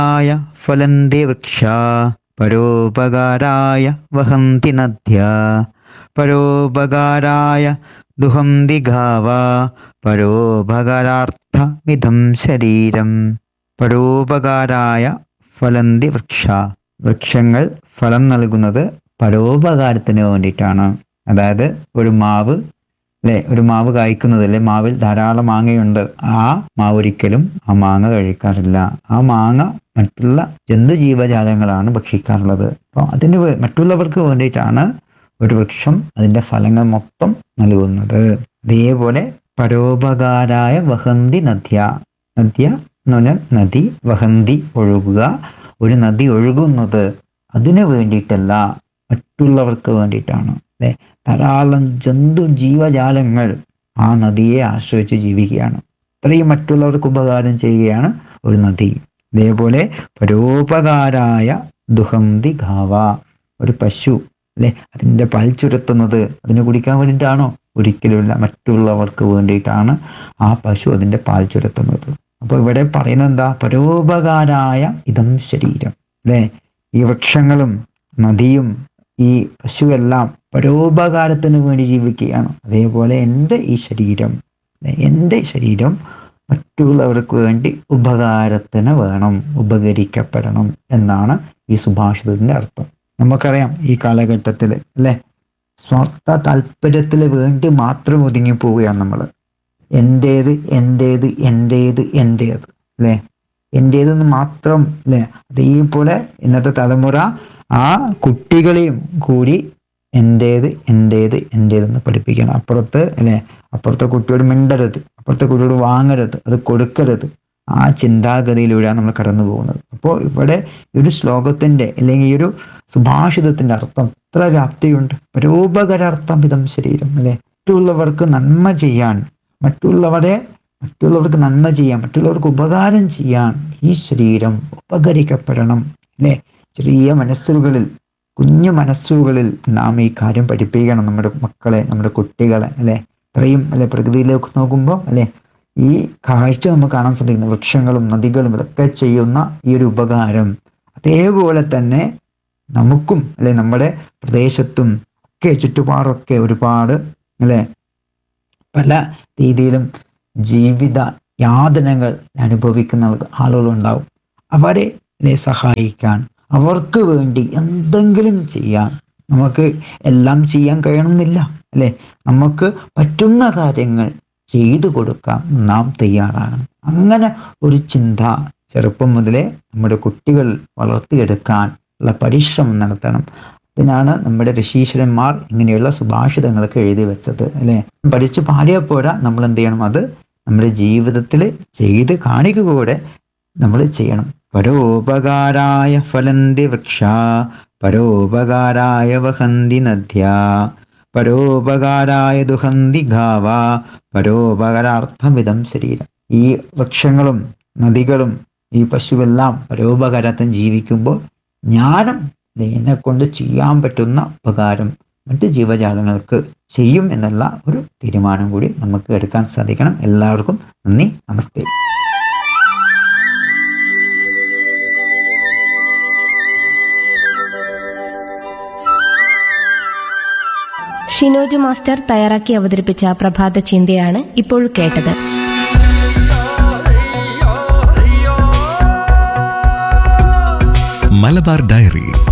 ആയ ഫലന്തി വൃക്ഷ പരോപകാരായ വഹന്തി നദ്യ പരോപകാരായ ദുഹന്തി ഗാവ പരോപകാരാർത്ഥമിതം ശരീരം പരോപകാരായ ഫലന്തി വൃക്ഷ വൃക്ഷങ്ങൾ ഫലം നൽകുന്നത് പരോപകാരത്തിന് വേണ്ടിയിട്ടാണ് അതായത് ഒരു മാവ് അല്ലെ ഒരു മാവ് കായ്ക്കുന്നത് അല്ലെ മാവിൽ ധാരാളം മാങ്ങയുണ്ട് ആ മാവ് ഒരിക്കലും ആ മാങ്ങ കഴിക്കാറില്ല ആ മാങ്ങ മറ്റുള്ള ജന്തുജീവജാലങ്ങളാണ് ഭക്ഷിക്കാറുള്ളത് അപ്പോൾ അതിന് വേ- മറ്റുള്ളവർക്ക് വേണ്ടിയിട്ടാണ് ഒരു വൃക്ഷം അതിന്റെ ഫലങ്ങൾ മൊത്തം നൽകുന്നത് അതേപോലെ പരോപകാരായ വഹന്തി നദ്യ നദ്യ എന്ന് പറഞ്ഞാൽ നദി വഹന്തി ഒഴുകുക ഒരു നദി ഒഴുകുന്നത് അതിനു വേണ്ടിയിട്ടല്ല മറ്റുള്ളവർക്ക് വേണ്ടിയിട്ടാണ് അല്ലെ ധാരാളം ജന്തു ജീവജാലങ്ങൾ ആ നദിയെ ആശ്രയിച്ച് ജീവിക്കുകയാണ് ഇത്രയും മറ്റുള്ളവർക്ക് ഉപകാരം ചെയ്യുകയാണ് ഒരു നദി ഇതേപോലെ പരോപകാരായ ദുഹന്തി ഘാവ ഒരു പശു അല്ലെ അതിൻ്റെ പാൽ ചുരത്തുന്നത് അതിന് കുടിക്കാൻ വേണ്ടിയിട്ടാണോ ഒരിക്കലുമില്ല മറ്റുള്ളവർക്ക് വേണ്ടിയിട്ടാണ് ആ പശു അതിൻ്റെ പാൽ ചുരത്തുന്നത് അപ്പോൾ ഇവിടെ പറയുന്നത് എന്താ പരോപകാരായ ഇതം ശരീരം അല്ലെ ഈ വൃക്ഷങ്ങളും നദിയും ഈ പശുവെല്ലാം പരോപകാരത്തിന് വേണ്ടി ജീവിക്കുകയാണ് അതേപോലെ എൻ്റെ ഈ ശരീരം അല്ലെ, എൻ്റെ ശരീരം മറ്റുള്ളവർക്ക് വേണ്ടി ഉപകാരത്തിന് വേണം ഉപകരിക്കപ്പെടണം എന്നാണ് ഈ സുഭാഷിതത്തിന്റെ അർത്ഥം നമുക്കറിയാം ഈ കാലഘട്ടത്തിൽ അല്ലെ സ്വാർത്ഥ താല്പര്യത്തിന് വേണ്ടി മാത്രം ഒതുങ്ങി പോവുകയാണ് നമ്മൾ എൻ്റേത് എൻ്റേത് എൻ്റേത് എൻ്റേത് അല്ലെ എൻ്റേതെന്ന് മാത്രം അല്ലെ അതേപോലെ ഇന്നത്തെ തലമുറ ആ കുട്ടികളെയും കൂടി എൻ്റേത് എൻ്റേത് എൻ്റേതെന്ന് പഠിപ്പിക്കണം അപ്പുറത്ത് അല്ലെ അപ്പുറത്തെ കുട്ടിയോട് മിണ്ടരുത് അപ്പുറത്തെ കുട്ടിയോട് വാങ്ങരുത് അത് കൊടുക്കരുത് ആ ചിന്താഗതിയിലൂടെയാണ് നമ്മൾ കടന്നു പോകുന്നത് അപ്പോൾ ഇവിടെ ഈ ഒരു ശ്ലോകത്തിന്റെ അല്ലെങ്കിൽ ഈ ഒരു സുഭാഷിതത്തിന്റെ അർത്ഥം എത്ര വ്യാപ്തിയുണ്ട് പരോപകരാർത്ഥം വിധം ശരീരം അല്ലെ മറ്റുള്ളവർക്ക് നന്മ ചെയ്യാൻ മറ്റുള്ളവരെ മറ്റുള്ളവർക്ക് നന്മ ചെയ്യാൻ മറ്റുള്ളവർക്ക് ഉപകാരം ചെയ്യാൻ ഈ ശരീരം ഉപകരിക്കപ്പെടണം അല്ലെ ചെറിയ മനസ്സുകളിൽ കുഞ്ഞു മനസ്സുകളിൽ നാം ഈ കാര്യം പഠിപ്പിക്കണം നമ്മുടെ മക്കളെ നമ്മുടെ കുട്ടികളെ അല്ലെ ഇത്രയും അല്ലെ പ്രകൃതിയിലേക്ക് നോക്കുമ്പോൾ അല്ലെ ഈ കാഴ്ച നമുക്ക് കാണാൻ സാധിക്കുന്നു വൃക്ഷങ്ങളും നദികളും ഇതൊക്കെ ചെയ്യുന്ന ഈ ഒരു ഉപകാരം അതേപോലെ തന്നെ നമുക്കും അല്ലെ നമ്മുടെ പ്രദേശത്തും ഒക്കെ ചുറ്റുപാടൊക്കെ ഒരുപാട് അല്ലെ പല രീതിയിലും ജീവിത യാതനകൾ അനുഭവിക്കുന്ന ആളുകളുണ്ടാവും അവരെ അല്ലെ സഹായിക്കാൻ അവർക്ക് വേണ്ടി എന്തെങ്കിലും ചെയ്യാൻ നമുക്ക് എല്ലാം ചെയ്യാൻ കഴിയണമെന്നില്ല അല്ലെ നമുക്ക് പറ്റുന്ന കാര്യങ്ങൾ ചെയ്തു കൊടുക്കാൻ നാം തയ്യാറാകണം അങ്ങനെ ഒരു ചിന്ത ചെറുപ്പം മുതലേ നമ്മുടെ കുട്ടികൾ വളർത്തിയെടുക്കാൻ ഉള്ള പരിശ്രമം നടത്തണം അതിനാണ് നമ്മുടെ ഋഷീശ്വരന്മാർ ഇങ്ങനെയുള്ള സുഭാഷിതങ്ങളൊക്കെ എഴുതി വെച്ചത് അല്ലെ പഠിച്ചു പാടിയാൽ പോരാ നമ്മൾ എന്ത് ചെയ്യണം അത് നമ്മുടെ ജീവിതത്തിൽ ചെയ്ത് കാണിക്കുക കൂടെ നമ്മൾ ചെയ്യണം പരോപകാരായ ഫലന്തി വൃക്ഷ പരോപകാരായ വഹന്തി നദ്യ പരോപകാരായ ദുഹന്തി ഗാവ പരോപകാരാർത്ഥമിതം ശരീരം ഈ വൃക്ഷങ്ങളും നദികളും ഈ പശുവെല്ലാം പരോപകാരത്തിന് ജീവിക്കുമ്പോൾ ജ്ഞാനം എന്നെ കൊണ്ട് ചെയ്യാൻ പറ്റുന്ന ഉപകാരം മറ്റ് ജീവജാലങ്ങൾക്ക് ചെയ്യും എന്നുള്ള ഒരു തീരുമാനം കൂടി നമുക്ക് എടുക്കാൻ സാധിക്കണം എല്ലാവർക്കും നന്ദി നമസ്തേ ഷിനോജു മാസ്റ്റർ തയ്യാറാക്കി അവതരിപ്പിച്ച പ്രഭാത ചിന്തയാണ് ഇപ്പോൾ കേട്ടത് മലബാർ ഡയറി